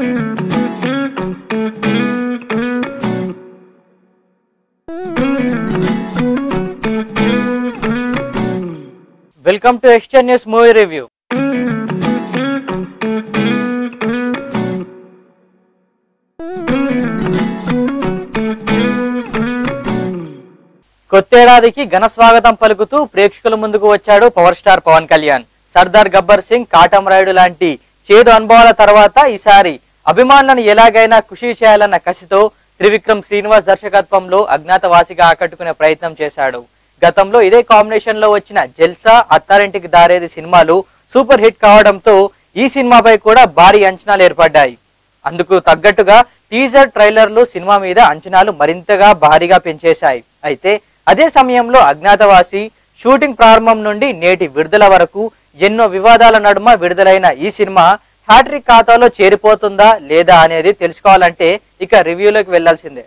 welcome to ఎక్స్టెన్ news movie review కొత్తేడాదికి ఘన స్వాగతం పలుకుతూ ప్రేక్షకుల ముందుకు వచ్చాడు power star Pawan Kalyan Sardaar Gabbar Singh Katamarayudu లాంటి చేదు అనుభవాల తర్వాత ఈసారి అభిమానులను ఎలాగైనా ఖుషి చేయాలన్న కసితో త్రివిక్రమ్ శ్రీనివాస్ దర్శకత్వంలో అజ్ఞాతవాసిగా ఆకట్టుకునే ప్రయత్నం చేశాడు గతంలో ఇదే కాంబినేషన్ లో వచ్చిన జల్సా అత్తారింటికి దారేది సినిమాలు సూపర్ హిట్ కావడంతో ఈ సినిమాపై కూడా భారీ అంచనాలు ఏర్పడ్డాయి అందుకు తగ్గట్టుగా టీజర్ ట్రైలర్లు సినిమా మీద అంచనాలు మరింతగా భారీగా పెంచేశాయి అయితే అదే సమయంలో అజ్ఞాతవాసి షూటింగ్ ప్రారంభం నుండి నేటి విడుదల వరకు ఎన్నో వివాదాల నడుమ విడుదలైన ఈ సినిమా హ్యాట్రిక్ ఖాతాలో చేరిపోతుందా లేదా అనేది తెలుసుకోవాలంటే ఇక రివ్యూలోకి వెళ్లాల్సిందే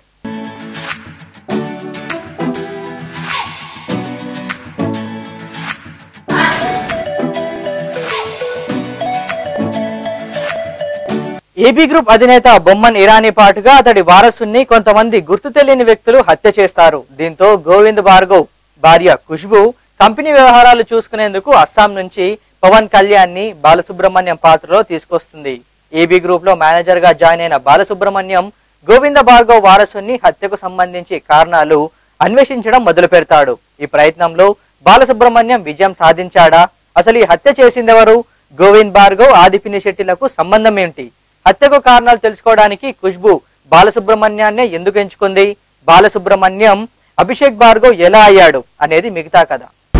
ఏబీ గ్రూప్ అధినేత బొమ్మన్ ఇరానీ పాటుగా అతడి వారసుని కొంతమంది గుర్తు తెలియని వ్యక్తులు హత్య చేస్తారు దీంతో గోవింద్ భార్గవ్ భార్య ఖుష్బు కంపెనీ వ్యవహారాలు చూసుకునేందుకు అస్సాం నుంచి పవన్ కళ్యాణ్ ని బాలసుబ్రహ్మణ్యం పాత్రలో తీసుకొస్తుంది ఏబీ గ్రూప్ లో మేనేజర్ గా జాయిన్ అయిన బాలసుబ్రహ్మణ్యం గోవింద భార్గవ్ వారసుని హత్యకు సంబంధించి కారణాలు అన్వేషించడం మొదలు పెడతాడు ఈ ప్రయత్నంలో బాలసుబ్రహ్మణ్యం విజయం సాధించాడా అసలు ఈ హత్య చేసిందెవరు గోవింద్ భార్గవ్ ఆదిపిని శెట్టిలకు సంబంధం ఏంటి హత్యకు కారణాలు తెలుసుకోవడానికి ఖుష్బు బాలసుబ్రహ్మణ్యాన్నే ఎందుకు ఎంచుకుంది బాలసుబ్రహ్మణ్యం అభిషేక్ భార్గవ్ ఎలా అయ్యాడు అనేది మిగతా కథ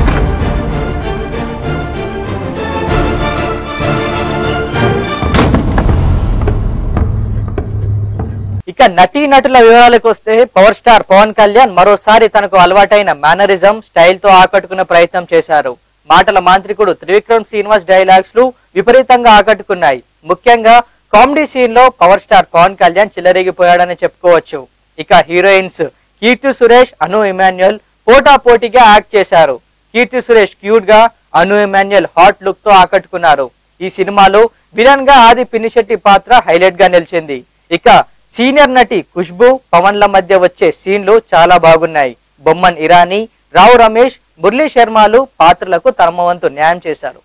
ఇక నటీ నటుల వివరాలకు వస్తే పవర్ స్టార్ పవన్ కళ్యాణ్ మరోసారి తనకు అలవాటైన మేనరిజం స్టైల్ తో ఆకట్టుకునే ప్రయత్నం చేశారు మాటల మాంత్రికుడు త్రివిక్రమ్ శ్రీనివాస్ డైలాగ్స్ లు విపరీతంగా ఆకట్టుకున్నాయి ముఖ్యంగా కామెడీ సీన్ లో పవర్ స్టార్ పవన్ కళ్యాణ్ చిల్లరేగిపోయాడని చెప్పుకోవచ్చు ఇక హీరోయిన్స్ కీర్తి సురేష్ అను ఇమాన్యుయల్ పోటా పోటీగా యాక్ట్ చేశారు కీర్తి సురేష్ క్యూట్ గా అను ఇమాన్యుయల్ హాట్ లుక్ తో ఆకట్టుకున్నారు ఈ సినిమాలో విలన్ గా ఆది పినిశెట్టి పాత్ర హైలైట్ గా నిలిచింది ఇక సీనియర్ నటి ఖుష్బు పవన్ల మధ్య వచ్చే సీన్లు చాలా బాగున్నాయి బొమ్మన్ ఇరానీ రావు రమేష్ మురళీ శర్మలు పాత్రలకు తమ వంతు న్యాయం చేశారు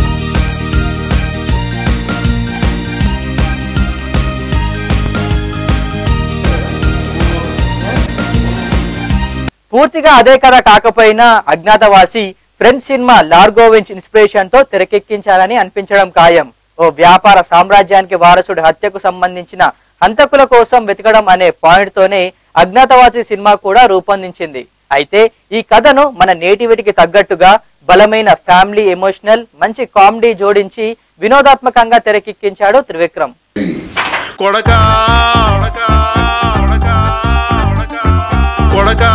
పూర్తిగా అదే కథ కాకపోయినా Agnyaathavaasi French cinema Largo Winch inspiration తో తెరకెక్కించాలని అనిపించడం ఖాయం ఓ వ్యాపార సామ్రాజ్యానికి వారసుడి హత్యకు సంబంధించిన హంతకుల కోసం వెతకడం అనే పాయింట్ తోనే అజ్ఞాతవాసి సినిమా కూడా రూపొందించింది అయితే ఈ కథను మన నేటివిటికి తగ్గట్టుగా బలమైన ఫ్యామిలీ ఎమోషనల్ మంచి కామెడీ జోడించి వినోదాత్మకంగా తెరకెక్కించాడు త్రివిక్రమ్ కొడకా కొడకా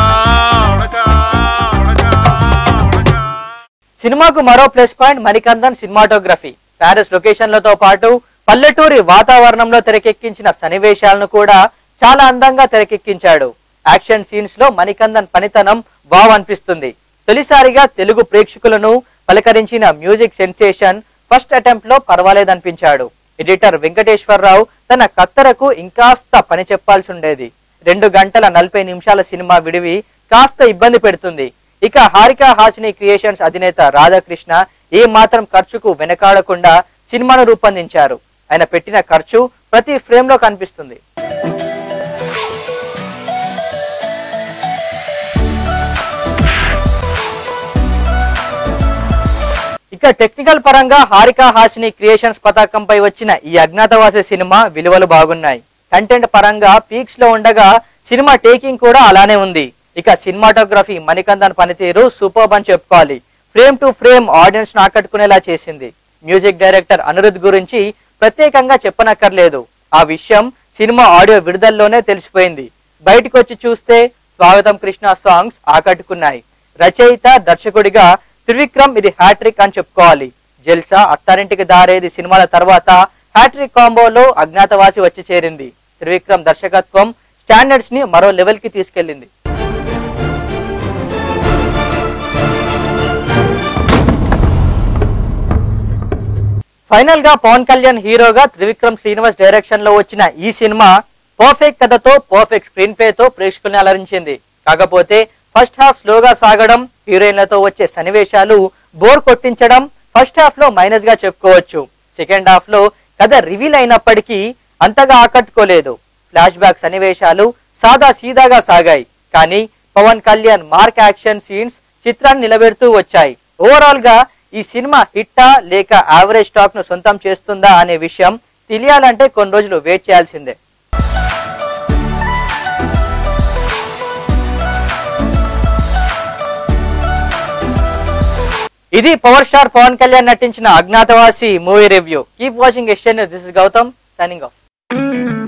సినిమాకు మరో plus point Manikandan cinematography Paris లొకేషన్లతో పాటు పల్లెటూరి వాతావరణంలో తెరకెక్కించిన సన్నివేశాలను కూడా చాలా అందంగా తెరకెక్కించాడు యాక్షన్ సీన్స్ లో మణికందన్ పనితనం వావ్ అనిపిస్తుంది తొలిసారిగా తెలుగు ప్రేక్షకులను పలకరించిన మ్యూజిక్ సెన్సేషన్ ఫస్ట్ అటెంప్ట్ లో పర్వాలేదనిపించాడు ఎడిటర్ వెంకటేశ్వరరావు తన కత్తరకు ఇంకాస్త పని చెప్పాల్సి ఉండేది రెండు గంటల నలభై నిమిషాల సినిమా విడివి కాస్త ఇబ్బంది పెడుతుంది ఇక హారిక హాసిని క్రియేషన్స్ అధినేత రాధాకృష్ణ ఏ మాత్రం ఖర్చుకు వెనకాడకుండా సినిమాను రూపొందించారు ఆయన పెట్టిన ఖర్చు ప్రతి ఫ్రేమ్ లో కనిపిస్తుంది ఇక టెక్నికల్ పరంగా హారిక హాసిని క్రియేషన్స్ పతాకంపై వచ్చిన ఈ అజ్ఞాతవాసి సినిమా విలువలు బాగున్నాయి కంటెంట్ పరంగా పీక్స్ లో ఉండగా సినిమా టేకింగ్ కూడా అలానే ఉంది ఇక సినిమాటోగ్రఫీ మణికందన్ పనితీరు సూపర్ అని చెప్పుకోవాలి ఫ్రేమ్ టు ఫ్రేమ్ ఆడియన్స్ ను ఆకట్టుకునేలా చేసింది మ్యూజిక్ డైరెక్టర్ అనిరుద్ గురించి ప్రత్యేకంగా చెప్పనక్కర్లేదు ఆ విషయం సినిమా ఆడియో విడుదలలోనే తెలిసిపోయింది బయటకు వచ్చి చూస్తే స్వాగతం కృష్ణ సాంగ్స్ ఆకట్టుకున్నాయి రచయిత దర్శకుడిగా త్రివిక్రమ్ ఇది హ్యాట్రిక్ అని చెప్పుకోవాలి జల్సా అత్తారింటికి దారేది సినిమాల తర్వాత హ్యాట్రిక్ కాంబోలో అజ్ఞాతవాసి వచ్చి చేరింది త్రివిక్రమ్ దర్శకత్వం స్టాండర్డ్స్ ని మరో లెవెల్ కి తీసుకెళ్లింది ఫైనల్ గా పవన్ కళ్యాణ్ హీరోగా త్రివిక్రమ్ శ్రీనివాస్ డైరెక్షన్ లో వచ్చిన ఈ సినిమా పర్ఫెక్ట్ కథతో పర్ఫెక్ట్ స్క్రీన్ ప్లే తో ప్రేక్షకుల్ని అలరించింది కాకపోతే ఫస్ట్ హాఫ్ స్లోగా సాగడం హీరోయిన్లతో వచ్చే సన్నివేశాలు బోర్ కొట్టించడం ఫస్ట్ హాఫ్ లో మైనస్ గా చెప్పుకోవచ్చు సెకండ్ హాఫ్ లో కథ రివీల్ అయినప్పటికీ అంతగా ఆకట్టుకోలేదు ఫ్లాష్ బ్యాక్ సన్నివేశాలు సాదా సీదాగా సాగాయి కానీ Pawan Kalyan mark action scenes చిత్రాన్ని నిలబెడుతూ వచ్చాయి ఓవరాల్ గా ఈ సినిమా హిట్టా లేక యావరేజ్ స్టాక్ ను సొంతం చేస్తుందా అనే విషయం తెలియాలంటే కొన్ని రోజులు వెయిట్ చేయాల్సిందే ఇది పవర్ స్టార్ పవన్ కళ్యాణ్ నటించిన Agnyaathavaasi movie review keep watching SN this is Gautam signing of